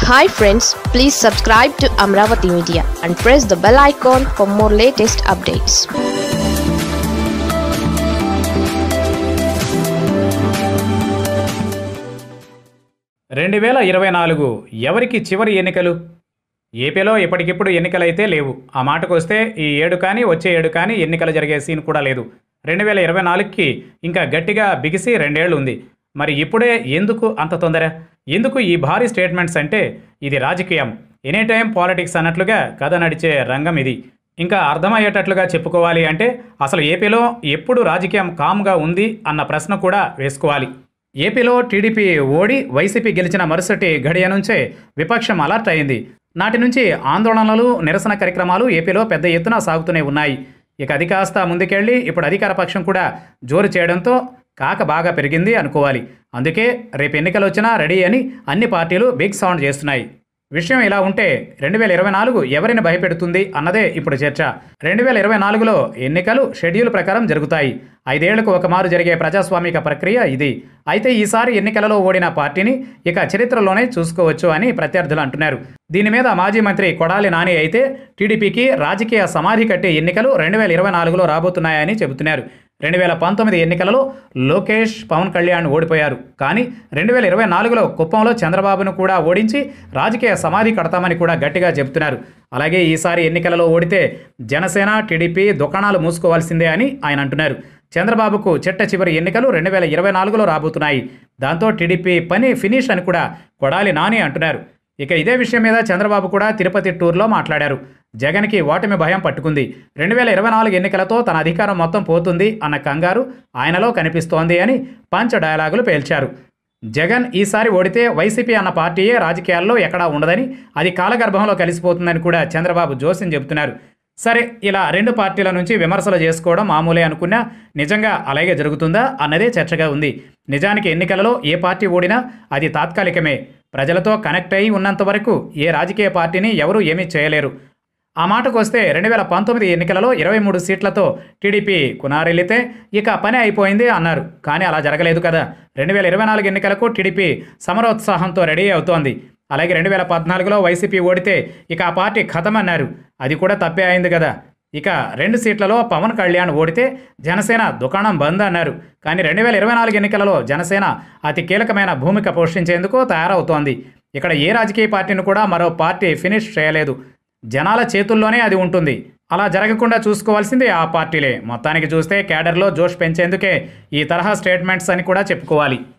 hi friends please subscribe to Amaravati media and press the bell icon for more latest updates రెండు వేల ఇరవై నాలుగు ఎవరికి చివరి ఎన్నికలు ఏపీలో ఇప్పటికిప్పుడు ఎన్నికలైతే లేవు ఆ మాటకు వస్తే ఈ ఏడు కానీ వచ్చే ఏడు కానీ ఎన్నికలు జరిగే సీన్ కూడా లేదు రెండు వేల ఇరవై నాలుగుకి ఇంకా గట్టిగా బిగిసి రెండేళ్లు ఉంది మరి ఇప్పుడే ఎందుకు అంత తొందర ఎందుకు ఈ భారీ స్టేట్మెంట్స్ అంటే ఇది రాజకీయం ఎనీ టైం పాలిటిక్స్ అన్నట్లుగా కథ నడిచే రంగం ఇది ఇంకా అర్థమయ్యేటట్లుగా చెప్పుకోవాలి అంటే అసలు ఏపీలో ఎప్పుడు రాజకీయం కామ్గా ఉంది అన్న ప్రశ్న కూడా వేసుకోవాలి ఏపీలో టీడీపీ ఓడి వైసీపీ గెలిచిన మరుసటి గడియ నుంచే విపక్షం అలర్ట్ అయింది నాటి నుంచి ఆందోళనలు నిరసన కార్యక్రమాలు ఏపీలో పెద్ద ఎత్తున సాగుతూనే ఉన్నాయి ఇక అది కాస్త ముందుకెళ్ళి ఇప్పుడు అధికార పక్షం కూడా జోరు చేయడంతో కాక బాగా పెరిగింది అనుకోవాలి అందుకే రేపు ఎన్నికలు వచ్చినా రెడీ అని అన్ని పార్టీలు బిగ్ సౌండ్ చేస్తున్నాయి విషయం ఇలా ఉంటే రెండు వేల ఇరవై నాలుగు ఎవరిని భయపెడుతుంది అన్నదే ఇప్పుడు చర్చ రెండు వేల ఇరవై నాలుగులో ఎన్నికలు షెడ్యూల్ ప్రకారం జరుగుతాయి ఐదేళ్లకు ఒక మారు జరిగే ప్రజాస్వామిక ప్రక్రియ ఇది అయితే ఈసారి ఎన్నికలలో ఓడిన పార్టీని ఇక చరిత్రలోనే చూసుకోవచ్చు అని ప్రత్యర్థులు అంటున్నారు దీని మీద మాజీ మంత్రి కొడాలి నాని అయితే టీడీపీకి రాజకీయ సమాధి కట్టే ఎన్నికలు రెండు వేల ఇరవై నాలుగులో రాబోతున్నాయని చెబుతున్నారు రెండు వేల పంతొమ్మిది ఎన్నికలలో లోకేష్ పవన్ కళ్యాణ్ ఓడిపోయారు కానీ రెండు వేల ఇరవై నాలుగులో కుప్పంలో చంద్రబాబును కూడా ఓడించి రాజకీయ సమాధి కడతామని కూడా గట్టిగా చెబుతున్నారు అలాగే ఈసారి ఎన్నికలలో ఓడితే జనసేన టీడీపీ దుకాణాలు మూసుకోవాల్సిందే అని ఆయన అంటున్నారు చంద్రబాబుకు చిట్ట చివరి ఎన్నికలు రెండు వేల ఇరవై నాలుగులో రాబోతున్నాయి దాంతో టీడీపీ పని ఫినిష్ అని కూడా కొడాలి నాని అంటున్నారు ఇక ఇదే విషయం మీద చంద్రబాబు కూడా తిరుపతి టూర్లో మాట్లాడారు జగన్కి ఓటమి భయం పట్టుకుంది రెండు వేల ఇరవై నాలుగు ఎన్నికలతో తన అధికారం మొత్తం పోతుంది అన్న కంగారు ఆయనలో కనిపిస్తోంది అని పంచ డైలాగులు పేల్చారు జగన్ ఈసారి ఓడితే వైసీపీ అన్న పార్టీయే రాజకీయాల్లో ఎక్కడా ఉండదని అది కాలగర్భంలో కలిసిపోతుందని కూడా చంద్రబాబు జోస్యం చెబుతున్నారు సరే ఇలా రెండు పార్టీల నుంచి విమర్శలు చేసుకోవడం మామూలే అనుకున్నా నిజంగా అలాగే జరుగుతుందా అన్నదే చర్చగా ఉంది నిజానికి ఎన్నికలలో ఏ పార్టీ ఓడినా అది తాత్కాలికమే ప్రజలతో కనెక్ట్ అయి ఉన్నంత వరకు ఏ రాజకీయ పార్టీని ఎవరూ ఏమీ చేయలేరు ఆ మాటకు వస్తే రెండు వేల పంతొమ్మిది ఎన్నికలలో ఇరవై మూడు సీట్లతో టీడీపీ కునారెల్లితే ఇక పని అయిపోయింది అన్నారు కానీ అలా జరగలేదు కదా రెండు వేల ఇరవై నాలుగు ఎన్నికలకు టీడీపీ సమరోత్సాహంతో రెడీ అవుతోంది అలాగే రెండు వేల పద్నాలుగులో వైసీపీ ఓడితే ఇక ఆ పార్టీ ఖతమన్నారు అది కూడా తప్పే అయింది కదా ఇక రెండు సీట్లలో పవన్ కళ్యాణ్ ఓడితే జనసేన దుకాణం బంద్ అన్నారు కానీ రెండు వేల ఇరవై నాలుగు ఎన్నికలలో జనసేన అతి కీలకమైన భూమిక పోషించేందుకు తయారవుతోంది ఇక్కడ ఏ రాజకీయ పార్టీని కూడా మరో పార్టీ ఫినిష్ చేయలేదు జనాల చేతుల్లోనే అది ఉంటుంది అలా జరగకుండా చూసుకోవాల్సింది ఆ పార్టీలే మొత్తానికి చూస్తే కేడర్లో జోష్ పెంచేందుకే ఈ తరహా స్టేట్మెంట్స్ అని కూడా చెప్పుకోవాలి